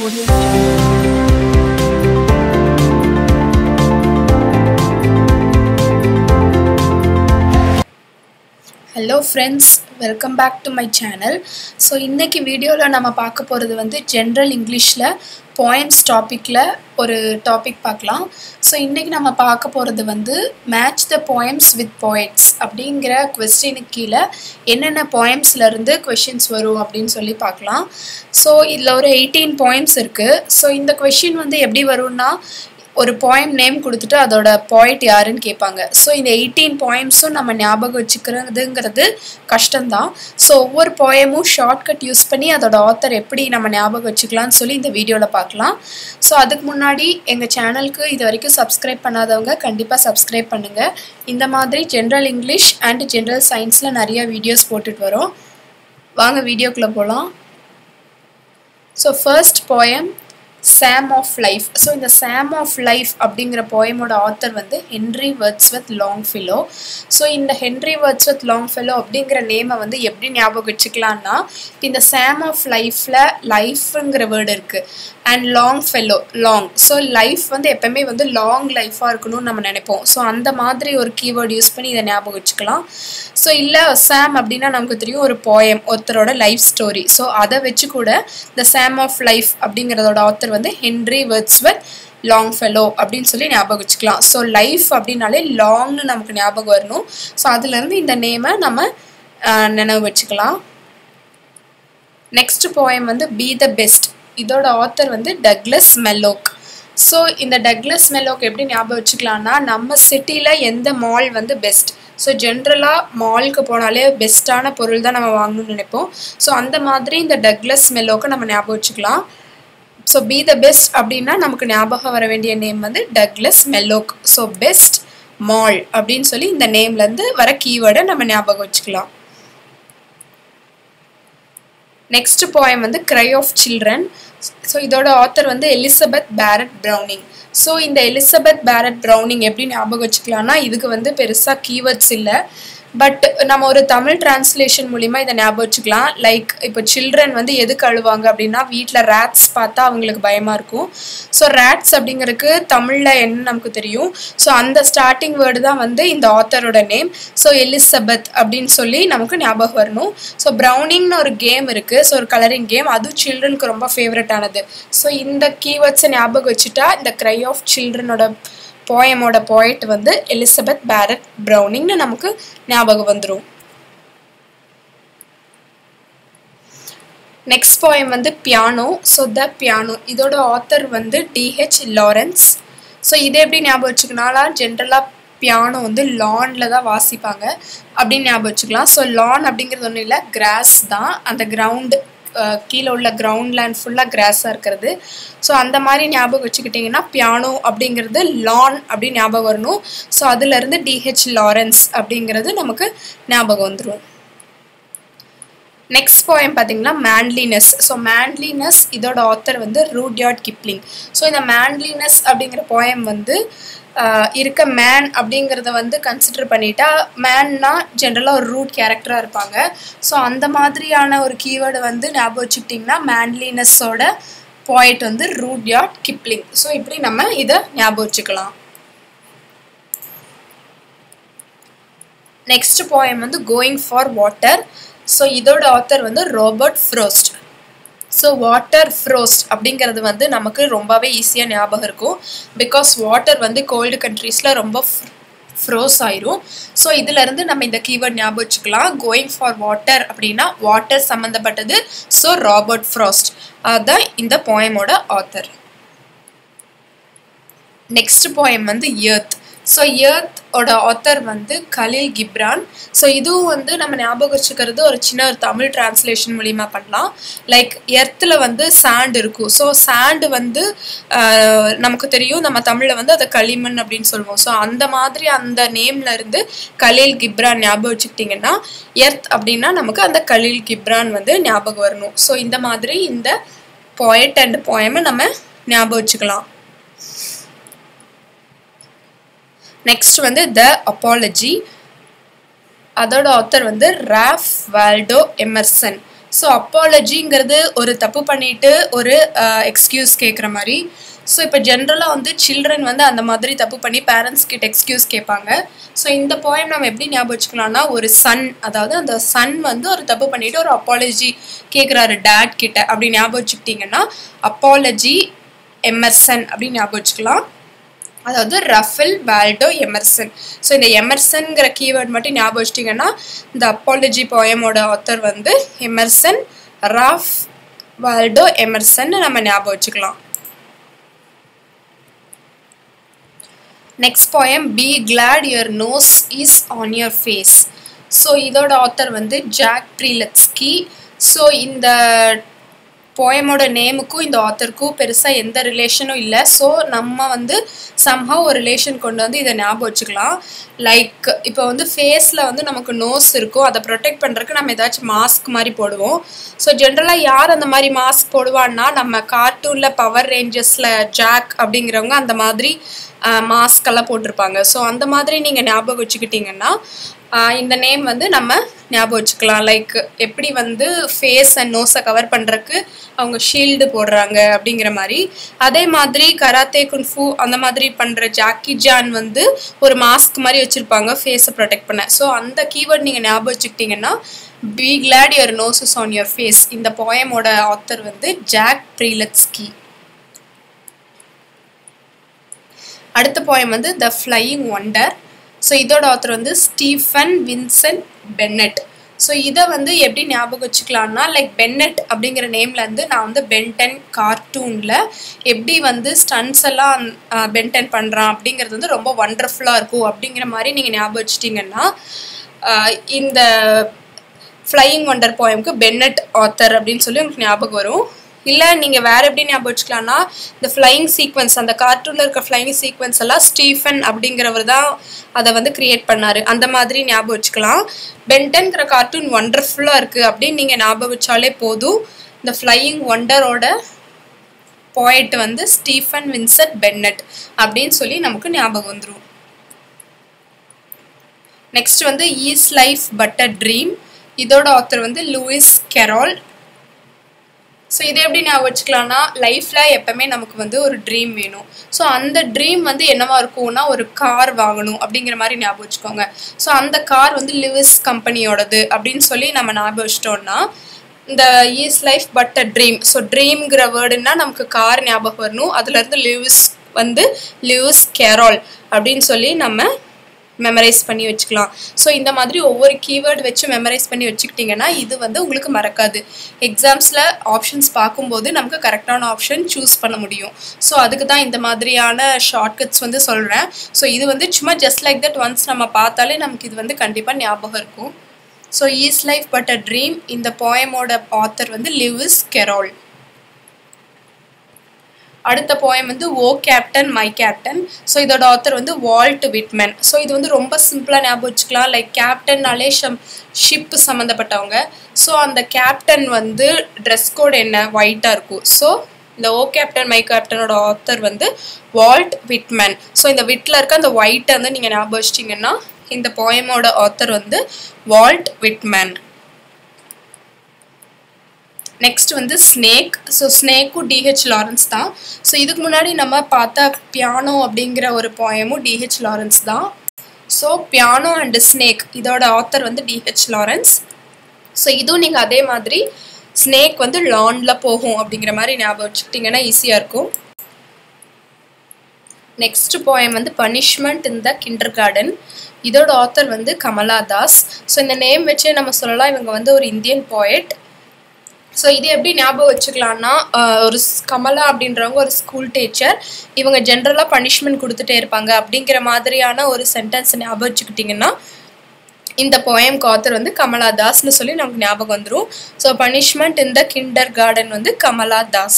Audio hello friends welcome back to my channel so இன்றைக்கி வீடியோவில் நம்ம பார்க்க போகிறது வந்து ஜென்ரல் இங்கிலீஷில் போயம்ஸ் டாப்பிக்கில் ஒரு டாபிக் பார்க்கலாம் ஸோ இன்றைக்கி நம்ம பார்க்க போகிறது வந்து match the poems with poets அப்படிங்கிற கொஸ்டினுக்கு கீழே என்னென்ன போயம்ஸ்லேருந்து கொஷின்ஸ் வரும் அப்படின்னு சொல்லி பார்க்கலாம் ஸோ இதில் ஒரு எயிட்டீன் போயம்ஸ் இருக்குது ஸோ இந்த கொஷின் வந்து எப்படி வரும்னா ஒரு போயம் நேம் கொடுத்துட்டு அதோட பாயிண்ட் யாருன்னு கேட்பாங்க ஸோ இந்த எயிட்டீன் போயம்ஸும் நம்ம ஞாபகம் வச்சுக்கிறதுங்கிறது கஷ்டம்தான் ஸோ ஒவ்வொரு போயமும் ஷார்ட்கட் யூஸ் பண்ணி அதோட ஆத்தர் எப்படி நம்ம ஞாபகம் வச்சுக்கலாம்னு சொல்லி இந்த வீடியோவில் பார்க்கலாம் ஸோ அதுக்கு முன்னாடி எங்கள் சேனலுக்கு இது வரைக்கும் சப்ஸ்கிரைப் பண்ணாதவங்க கண்டிப்பாக சப்ஸ்கிரைப் பண்ணுங்கள் இந்த மாதிரி ஜென்ரல் இங்கிலீஷ் அண்ட் ஜென்ரல் சயின்ஸில் நிறைய வீடியோஸ் போட்டுட்டு வரோம் வாங்க வீடியோக்குள்ளே போகலாம் so first poem psalm of life so இந்த சாம் ஆஃப் லைஃப் அப்படிங்கிற போயமோட ஆத்தர் வந்து Henry Wordsworth Longfellow so இந்த ஹென்ரி வர்ட்ஸ்வத் லாங் ஃபிலோ அப்படிங்கிற நேமை வந்து எப்படி ஞாபகம் வச்சுக்கலான்னா இந்த சாம் ஆஃப் லைஃப்பில் லைஃப்ங்கிற வேர்டு இருக்குது and long fellow long so life வந்து எப்போவுமே வந்து லாங் லைஃபாக இருக்கணும்னு நம்ம நினைப்போம் ஸோ அந்த மாதிரி ஒரு கீவேர்டு யூஸ் பண்ணி இதை ஞாபகம் வச்சுக்கலாம் ஸோ இல்லை சாம் அப்படின்னா நமக்கு தெரியும் ஒரு போயம் ஒருத்தரோட லைஃப் ஸ்டோரி ஸோ அதை வச்சு கூட இந்த சாம் ஆஃப் லைஃப் அப்படிங்கிறதோட ஆத்தர் வந்து ஹென்ரி வர்ட்ஸ்வத் லாங் ஃபெலோ அப்படின்னு சொல்லி ஞாபகம் வச்சுக்கலாம் ஸோ லைஃப் அப்படின்னாலே லாங்னு நமக்கு ஞாபகம் வரணும் ஸோ அதுலேருந்து இந்த நேமை நம்ம நினைவு வச்சுக்கலாம் நெக்ஸ்ட் போயம் வந்து பி த பெஸ்ட் இதோட ஆத்தர் வந்து டக்லஸ் மெல்லோக் ஸோ இந்த டக்லஸ் மெல்லோக் எப்படி ஞாபகம் வச்சுக்கலாம்னா நம்ம சிட்டியில் எந்த மால் வந்து பெஸ்ட் ஸோ ஜென்ரலாக மாலுக்கு போனாலே பெஸ்ட்டான பொருள் தான் நம்ம வாங்கணும்னு நினைப்போம் ஸோ அந்த மாதிரி இந்த டக்லஸ் மெல்லோக்கு நம்ம ஞாபகம் வச்சுக்கலாம் ஸோ பி த பெஸ்ட் அப்படின்னா நமக்கு ஞாபகம் வர வேண்டிய நேம் வந்து Douglas Malloch so best mall அப்படின்னு சொல்லி இந்த நேம்லேருந்து வர கீவேர்டை நம்ம ஞாபகம் வச்சுக்கலாம் நெக்ஸ்ட் போயம் வந்து க்ரை ஆஃப் சில்ட்ரன் ஸோ இதோட ஆத்தர் வந்து எலிசபெத் பேரட் ப்ரௌனிங் ஸோ இந்த எலிசபெத் பேரட் ப்ரௌனிங் எப்படி ஞாபகம் வச்சுக்கலாம்னா இதுக்கு வந்து பெருசாக கீவேர்ட்ஸ் இல்லை பட் நம்ம ஒரு தமிழ் டிரான்ஸ்லேஷன் மூலிமா இதை ஞாபகம் வச்சுக்கலாம் லைக் இப்போ சில்ட்ரன் வந்து எதுக்கு அழுவாங்க அப்படின்னா வீட்டில் ரேட்ஸ் பார்த்தா அவங்களுக்கு பயமாக இருக்கும் ஸோ ரேட்ஸ் அப்படிங்கிறதுக்கு தமிழில் என்ன நமக்கு தெரியும் ஸோ அந்த ஸ்டார்டிங் வேர்டு தான் வந்து இந்த ஆத்தரோட நேம் ஸோ எலிசபெத் அப்படின்னு சொல்லி நமக்கு ஞாபகம் வரணும் ஸோ ப்ரௌனிங்னு ஒரு கேம் இருக்குது ஸோ ஒரு கலரிங் கேம் அதுவும் சில்ட்ரனுக்கு ரொம்ப ஃபேவரட்டானது ஸோ இந்த கீவேர்ட்ஸை ஞாபகம் வச்சுட்டா இந்த க்ரை ஆஃப் சில்ட்ரனோட போயமோட போயட் வந்து எலிசபெத் பேரட் ப்ரௌனிங்னு நமக்கு ஞாபகம் வந்துடும் நெக்ஸ்ட் போயம் வந்து பியானோ ஸோ த பியானோ இதோட ஆத்தர் வந்து டிஹெச் லாரன்ஸ் ஸோ இதை எப்படி ஞாபகம் வச்சுக்கனாலாம் ஜென்ரலாக பியானோ வந்து லானில் தான் வாசிப்பாங்க அப்படின்னு ஞாபகம் வச்சுக்கலாம் ஸோ லான் அப்படிங்கிறது ஒன்றும் இல்லை கிராஸ் தான் அந்த கிரவுண்டு கீழே உள்ள கிரவுண்ட் லேண்ட் ஃபுல்லாக கிராஸாக இருக்கிறது ஸோ அந்த மாதிரி ஞாபகம் வச்சுக்கிட்டிங்கன்னா பியானோ அப்படிங்கிறது லான் அப்படின்னு ஞாபகம் வரணும் ஸோ அதுலேருந்து டிஹெச் லாரன்ஸ் அப்படிங்கிறது நமக்கு ஞாபகம் வந்துடும் நெக்ஸ்ட் போயம் பார்த்தீங்கன்னா மேன்லினஸ் ஸோ மேன்லினஸ் இதோட ஆத்தர் வந்து ரூட்யார்ட் கிப்ளிங் ஸோ இந்த மேன்லினஸ் அப்படிங்கிற போயம் வந்து இருக்க மேன் அப்படிங்கிறத வந்து கன்சிடர் பண்ணிட்டா மேன்னா ஜென்ரலாக ஒரு ரூட் கேரக்டராக இருப்பாங்க ஸோ அந்த மாதிரியான ஒரு கீவேர்டை வந்து ஞாபகம் வச்சுக்கிட்டிங்கன்னா மேன்லினஸோட பாயிண்ட் வந்து ரூட்யார்ட் கிப்ளிங் ஸோ இப்படி நம்ம இதை ஞாபகம் வச்சுக்கலாம் நெக்ஸ்ட் போயம் வந்து கோயிங் ஃபார் வாட்டர் ஸோ இதோட ஆத்தர் வந்து Robert Frost so water Frost அப்படிங்கிறது வந்து நமக்கு ரொம்பவே ஈஸியாக ஞாபகம் இருக்கும் பிகாஸ் வாட்டர் வந்து கோல்டு கண்ட்ரீஸில் ரொம்ப ஃப்ரோஸ் ஆயிரும் ஸோ இதுலேருந்து நம்ம இந்த கீவேர்ட் ஞாபகம் வச்சுக்கலாம் கோயிங் ஃபார் வாட்டர் அப்படின்னா வாட்டர் சம்மந்தப்பட்டது ஸோ ராபர்ட் ஃப்ரோஸ்ட் அதுதான் இந்த போயமோட ஆத்தர் நெக்ஸ்ட் போயம் வந்து எர்த் ஸோ எர்த்தோட ஆத்தர் வந்து கலீல் கிப்ரான் ஸோ இதுவும் வந்து நம்ம ஞாபகம் வச்சுக்கிறது ஒரு சின்ன ஒரு தமிழ் டிரான்ஸ்லேஷன் மூலிமா பண்ணலாம் லைக் எர்த்தில் வந்து சாண்ட் இருக்கும் ஸோ சாண்டு வந்து நமக்கு தெரியும் நம்ம தமிழில் வந்து அதை களிமண் அப்படின்னு சொல்லுவோம் ஸோ அந்த மாதிரி அந்த நேம்ல இருந்து கலீல் கிப்ரான் ஞாபகம் வச்சுக்கிட்டிங்கன்னா எர்த் அப்படின்னா நமக்கு அந்த கலீல் கிப்ரான் வந்து ஞாபகம் வரணும் ஸோ இந்த மாதிரி இந்த போயட் அண்ட் போயமை நம்ம ஞாபகம் வச்சுக்கலாம் நெக்ஸ்ட் வந்து த அப்பாலஜி அதோட ஆத்தர் வந்து ராஃப் வால்டோ எமர்சன் ஸோ அப்பாலஜிங்கிறது ஒரு தப்பு பண்ணிட்டு ஒரு எக்ஸ்கியூஸ் கேட்குற மாதிரி ஸோ இப்போ ஜென்ரலாக வந்து சில்ட்ரன் வந்து அந்த மாதிரி தப்பு பண்ணி பேரண்ட்ஸ் கிட்ட எக்ஸ்கியூஸ் கேட்பாங்க ஸோ இந்த போயம் நம்ம எப்படி ஞாபகம் வச்சுக்கலாம்னா ஒரு சன் அதாவது அந்த சன் வந்து ஒரு தப்பு பண்ணிட்டு ஒரு அப்பாலஜி கேட்குறாரு டேட் கிட்ட அப்படி ஞாபகம் வச்சுக்கிட்டிங்கன்னா அப்பாலஜி எமர்சன் அப்படின்னு ஞாபகம் வச்சுக்கலாம் அதாவது ரஃபல் வால்டோ எமர்சன் ஸோ இந்த எமர்சன்கிற கீவேர்ட் மட்டும் ஞாபகம் வச்சிட்டிங்கன்னா இந்த அப்பாலஜி போயமோட ஆத்தர் வந்து எமர்சன் ராஃப் வால்டோ எமர்சன் நம்ம ஞாபகம் வச்சுக்கலாம் next poem be glad your nose is on your face so இதோட ஆத்தர் வந்து ஜாக் ப்ரீலட்ஸ்கி ஸோ இந்த போயமோட நேமுக்கும் இந்த ஆத்தருக்கும் பெருசாக எந்த ரிலேஷனும் இல்லை ஸோ நம்ம வந்து சம்ஹா ஒரு ரிலேஷன் கொண்டு வந்து இதை ஞாபகம் வச்சுக்கலாம் லைக் இப்போ வந்து ஃபேஸில் வந்து நமக்கு நோஸ் இருக்கும் அதை ப்ரொடெக்ட் பண்ணுறதுக்கு நம்ம ஏதாச்சும் மாஸ்க் மாதிரி போடுவோம் ஸோ ஜென்ரலாக யார் அந்த மாதிரி மாஸ்க் போடுவான்னா நம்ம கார்ட்டூனில் பவர் ரேஞ்சஸில் ஜாக் அப்படிங்கிறவங்க அந்த மாதிரி மாஸ்க் எல்லாம் போட்டிருப்பாங்க ஸோ அந்த மாதிரி நீங்கள் ஞாபகம் வச்சுக்கிட்டிங்கன்னா இந்த நேம் வந்து நம்ம ஞாபகம் வச்சுக்கலாம் லைக் எப்படி வந்து ஃபேஸ் அண்ட் நோஸை கவர் பண்ணுறக்கு அவங்க ஷீல்டு போடுறாங்க அப்படிங்கிற மாதிரி அதே மாதிரி கராத்தே குன்ஃபு அந்த மாதிரி பண்ணுற ஜாக்கி ஜான் வந்து ஒரு மாஸ்க் மாதிரி வச்சுருப்பாங்க ஃபேஸை ப்ரொடெக்ட் பண்ண ஸோ அந்த கீவேர்ட் நீங்கள் ஞாபகம் வச்சுக்கிட்டிங்கன்னா be glad your noses on your face இந்த போயமோட ஆத்தர் வந்து ஜாக் ப்ரீலட்ஸ்கி அடுத்த போயம் வந்து த ஃப்ளையிங் ஒண்டர் ஸோ இதோட ஆத்தர் வந்து ஸ்டீஃபன் வின்சென்ட் பென்னட் ஸோ இதை வந்து எப்படி ஞாபகம் வச்சுக்கலாம்னா லைக் பென்னட் அப்படிங்கிற நேம்லேருந்து நான் வந்து பென்டன் கார்ட்டூனில் எப்படி வந்து ஸ்டன்ஸ் எல்லாம் பென்டன் பண்ணுறான் அப்படிங்கிறது வந்து ரொம்ப ஒண்டர்ஃபுல்லாக இருக்கும் அப்படிங்கிற மாதிரி நீங்கள் ஞாபகம் வச்சிட்டிங்கன்னா இந்த ஃப்ளையிங் ஒண்டர் போயம்க்கு பென்னட் ஆத்தர் அப்படின்னு சொல்லி உங்களுக்கு ஞாபகம் வரும் இல்லை நீங்கள் வேறு எப்படி ஞாபகம் வச்சுக்கலாம்னா இந்த ஃப்ளையிங் சீக்வன்ஸ் அந்த கார்ட்டூனில் இருக்க ஃப்ளையிங் சீக்வன்ஸ் எல்லாம் ஸ்டீஃபன் அப்படிங்கிறவர் தான் அதை வந்து க்ரியேட் பண்ணார் அந்த மாதிரி ஞாபகம் வச்சுக்கலாம் பென்டன்கிற கார்ட்டூன் ஒண்டர்ஃபுல்லாக இருக்குது அப்படின்னு நீங்கள் ஞாபகம் வச்சாலே போதும் இந்த ஃப்ளையிங் ஒண்டரோட போயிட் வந்து ஸ்டீஃபன் வின்சென்ட் பென்னட் அப்படின்னு சொல்லி நமக்கு ஞாபகம் வந்துடும் நெக்ஸ்ட் வந்து is life but a dream இதோட ஆத்தர் வந்து லூயிஸ் கெரால் ஸோ இதை எப்படி ஞாபகம் வச்சுக்கலாம்னா லைஃப்பில் எப்போவுமே நமக்கு வந்து ஒரு ட்ரீம் வேணும் ஸோ அந்த ட்ரீம் வந்து என்னவா இருக்கும்னா ஒரு கார் வாங்கணும் அப்படிங்கிற மாதிரி ஞாபகம் வச்சுக்கோங்க ஸோ அந்த கார் வந்து லிவிஸ் கம்பெனியோடது அப்படின்னு சொல்லி நம்ம ஞாபகம் வச்சிட்டோம்னா இந்த is life but a dream so ட்ரீம்ங்கிற வேர்டுன்னா நமக்கு கார் ஞாபகம் வரணும் அதுலேருந்து லிவிஸ் வந்து லிவிஸ் கேரால் அப்படின்னு சொல்லி நம்ம மெமரைஸ் பண்ணி வச்சுக்கலாம் ஸோ இந்த மாதிரி ஒவ்வொரு கீவேர்டு வச்சு மெமரைஸ் பண்ணி வச்சுக்கிட்டிங்கன்னா இது வந்து உங்களுக்கு மறக்காது எக்ஸாம்ஸில் ஆப்ஷன்ஸ் பார்க்கும்போது நமக்கு கரெக்டான ஆப்ஷன் சூஸ் பண்ண முடியும் ஸோ அதுக்கு தான் இந்த மாதிரியான ஷார்ட்கட்ஸ் வந்து சொல்கிறேன் ஸோ இது வந்து சும்மா ஜஸ்ட் லைக் தட் ஒன்ஸ் நம்ம பார்த்தாலே நமக்கு இது வந்து கண்டிப்பாக ஞாபகம் இருக்கும் so is life but a dream இந்த போயமோட ஆத்தர் வந்து லிவிஸ் கெரால் அடுத்த போயம் வந்து O captain my captain so இதோட ஆத்தர் வந்து வால்ட் விட்மேன் ஸோ இது வந்து ரொம்ப சிம்பிளாக ஞாபகம் வச்சுக்கலாம் லைக் கேப்டன்னாலே ஷம் ஷிப்பு சம்மந்தப்பட்டவங்க ஸோ அந்த கேப்டன் வந்து ட்ரெஸ் கோட் என்ன ஒயிட்டாக இருக்கும் ஸோ இந்த ஓ கேப்டன் மை கேப்டனோட ஆத்தர் வந்து வால்ட் விட்மேன் ஸோ இந்த விட்டில் இருக்க அந்த ஒயிட்டை வந்து நீங்கள் ஞாபகம் வச்சிட்டிங்கன்னா இந்த போயமோட ஆத்தர் வந்து வால்ட் விட்மேன் நெக்ஸ்ட் வந்து ஸ்னேக் ஸோ ஸ்னேக்கும் டிஹெச் லாரன்ஸ் தான் ஸோ இதுக்கு முன்னாடி நம்ம பார்த்த பியானோ அப்படிங்கிற ஒரு போயமும் டிஹெச் லாரன்ஸ் தான் ஸோ பியானோ அண்டு ஸ்னேக் இதோட ஆத்தர் வந்து டிஹெச் லாரன்ஸ் ஸோ இதுவும் நீங்கள் அதே மாதிரி ஸ்னேக் வந்து லானில் போகும் அப்படிங்கிற மாதிரி ஞாபகம் வச்சுக்கிட்டிங்கன்னா ஈஸியாக இருக்கும் நெக்ஸ்ட் போயம் வந்து punishment in the kindergarten இதோட ஆத்தர் வந்து கமலா தாஸ் ஸோ இந்த நேம் வச்சே நம்ம சொல்லலாம் இவங்க வந்து ஒரு இந்தியன் போயட் ஸோ இது எப்படி ஞாபகம் வச்சுக்கலாம்னா ஒரு கமலா அப்படின்றவங்க ஒரு ஸ்கூல் டீச்சர் இவங்க ஜென்ரலாக பனிஷ்மெண்ட் கொடுத்துட்டே இருப்பாங்க அப்படிங்கிற மாதிரியான ஒரு சென்டென்ஸ் ஞாபகம் வச்சுக்கிட்டிங்கன்னா இந்த போயம் ஆத்தர் வந்து கமலா தாஸ்னு சொல்லி நமக்கு ஞாபகம் வந்துடும் ஸோ பனிஷ்மெண்ட் இந்த கிண்டர் கார்டன் வந்து கமலா தாஸ்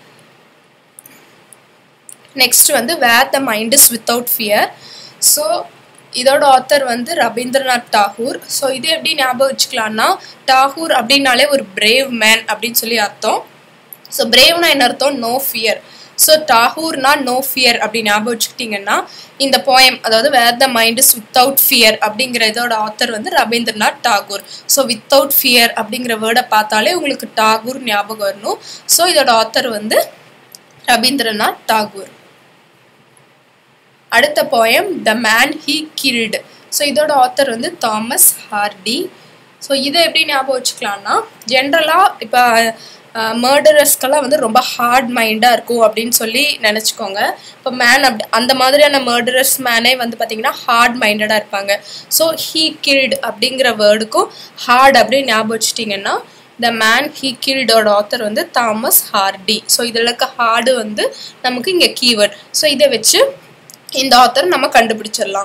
நெக்ஸ்ட் வந்து where the mind is without fear so இதோட ஆத்தர் வந்து ரவீந்திரநாத் டாகூர் ஸோ இது எப்படி ஞாபகம் வச்சுக்கலாம்னா டாகூர் அப்படின்னாலே ஒரு பிரேவ் மேன் அப்படின்னு சொல்லி அர்த்தம் ஸோ பிரேவ்னா என்ன அர்த்தம் நோ ஃபியர் ஸோ டாகூர்னா நோ ஃபியர் அப்படி ஞாபகம் வச்சுக்கிட்டிங்கன்னா இந்த போயம் அதாவது where the mind is without fear அப்படிங்கிற இதோட ஆத்தர் வந்து Rabindranath Tagore so without fear அப்படிங்கிற வேர்டை பார்த்தாலே உங்களுக்கு டாகூர் ஞாபகம் வரணும் ஸோ இதோட ஆத்தர் வந்து ரவீந்திரநாத் டாகூர் அடுத்த poem the man he killed so இதோட ஆத்தர் வந்து தாமஸ் ஹார்டி ஸோ இதை எப்படி ஞாபகம் வச்சுக்கலாம்னா ஜென்ரலாக இப்போ மர்டரர்ஸ்க்கெல்லாம் வந்து ரொம்ப ஹார்ட் மைண்டாக இருக்கும் அப்படின்னு சொல்லி நினச்சிக்கோங்க இப்போ மேன் அப்படி அந்த மாதிரியான மர்டரர்ஸ் மேனே வந்து பார்த்திங்கன்னா ஹார்ட் மைண்டடாக இருப்பாங்க ஸோ ஹீ கில்டு அப்படிங்கிற வேர்டுக்கும் ஹார்ட் அப்படின்னு ஞாபகம் வச்சுட்டிங்கன்னா த மேன் ஹீ கில்டோட ஆத்தர் வந்து தாமஸ் ஹார்டி ஸோ இதில் இருக்க ஹார்டு வந்து நமக்கு இங்கே கீவேர்ட் ஸோ இதை வச்சு இந்த ஆத்தர் நம்ம கண்டுபிடிச்சிடலாம்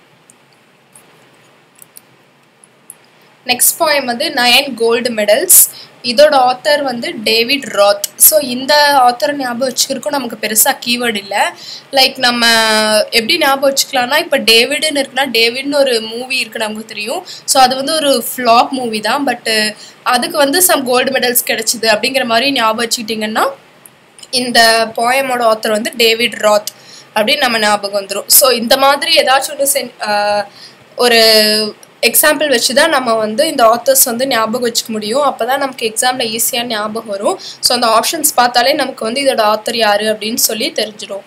நெக்ஸ்ட் போயம் வந்து நயன் கோல்டு மெடல்ஸ் இதோட ஆத்தர் வந்து டேவிட் ராத் ஸோ இந்த ஆத்தர் ஞாபகம் வச்சுக்கிறக்கும் நமக்கு பெருசாக கீவேர்டு இல்லை லைக் நம்ம எப்படி ஞாபகம் வச்சுக்கலாம்னா இப்போ டேவிடுன்னு இருக்குன்னா டேவிட்னு ஒரு மூவி இருக்குது நமக்கு தெரியும் ஸோ அது வந்து ஒரு ஃப்ளாப் மூவி தான் பட்டு அதுக்கு வந்து சம் கோல்டு மெடல்ஸ் கிடச்சிது அப்படிங்கிற மாதிரி ஞாபகம் வச்சுக்கிட்டிங்கன்னா இந்த போயமோட ஆத்தர் வந்து டேவிட் ராத் அப்படின்னு நம்ம ஞாபகம் வந்துடும் ஸோ இந்த மாதிரி ஏதாச்சும் ஒன்று சென் ஒரு எக்ஸாம்பிள் வச்சு தான் நம்ம வந்து இந்த ஆத்தர்ஸ் வந்து ஞாபகம் வச்சுக்க முடியும் அப்போ தான் நமக்கு எக்ஸாமில் ஈஸியாக ஞாபகம் வரும் ஸோ அந்த ஆப்ஷன்ஸ் பார்த்தாலே நமக்கு வந்து இதோட ஆத்தர் யார் அப்படின்னு சொல்லி தெரிஞ்சிடும்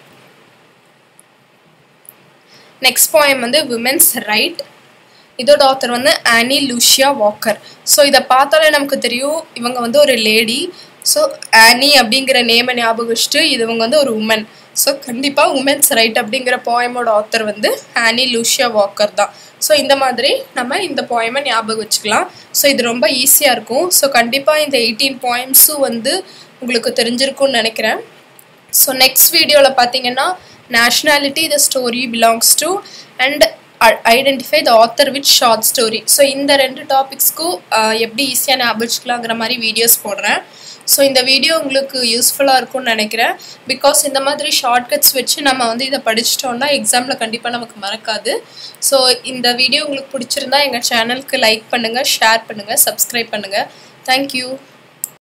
நெக்ஸ்ட் போயம் வந்து விமென்ஸ் ரைட் இதோட ஆத்தர் வந்து ஆனி லூஷியா வாக்கர் ஸோ இதை பார்த்தாலே நமக்கு தெரியும் இவங்க வந்து ஒரு லேடி ஸோ ஆனி அப்படிங்கிற நேமை ஞாபகம் வச்சுட்டு இது இவங்க வந்து ஒரு உமன் ஸோ கண்டிப்பாக உமன்ஸ் ரைட் அப்படிங்கிற போயமோட ஆத்தர் வந்து ஆனி லூஷியா வாக்கர் தான் ஸோ இந்த மாதிரி நம்ம இந்த போயமை ஞாபகம் வச்சுக்கலாம் ஸோ இது ரொம்ப ஈஸியாக இருக்கும் ஸோ கண்டிப்பாக இந்த எயிட்டீன் போயம்ஸும் வந்து உங்களுக்கு தெரிஞ்சிருக்கும்னு நினைக்கிறேன் ஸோ நெக்ஸ்ட் வீடியோவில் பார்த்தீங்கன்னா nationality the story belongs to and identify the author with short story so இந்த ரெண்டு டாபிக்ஸ்க்கும் எப்படி ஈஸியாக ஞாபகம் வச்சுக்கலாங்கிற மாதிரி வீடியோஸ் போடுறேன் ஸோ இந்த வீடியோ உங்களுக்கு யூஸ்ஃபுல்லாக இருக்கும்னு நினைக்கிறேன் பிகாஸ் இந்த மாதிரி ஷார்ட்கட்ஸ் வச்சு நம்ம வந்து இதை படிச்சிட்டோம்னா எக்ஸாமில் கண்டிப்பாக நமக்கு மறக்காது ஸோ இந்த வீடியோ உங்களுக்கு பிடிச்சிருந்தா எங்கள் சேனலுக்கு லைக் பண்ணுங்கள் ஷேர் பண்ணுங்கள் சப்ஸ்கிரைப் பண்ணுங்கள் தேங்க்யூ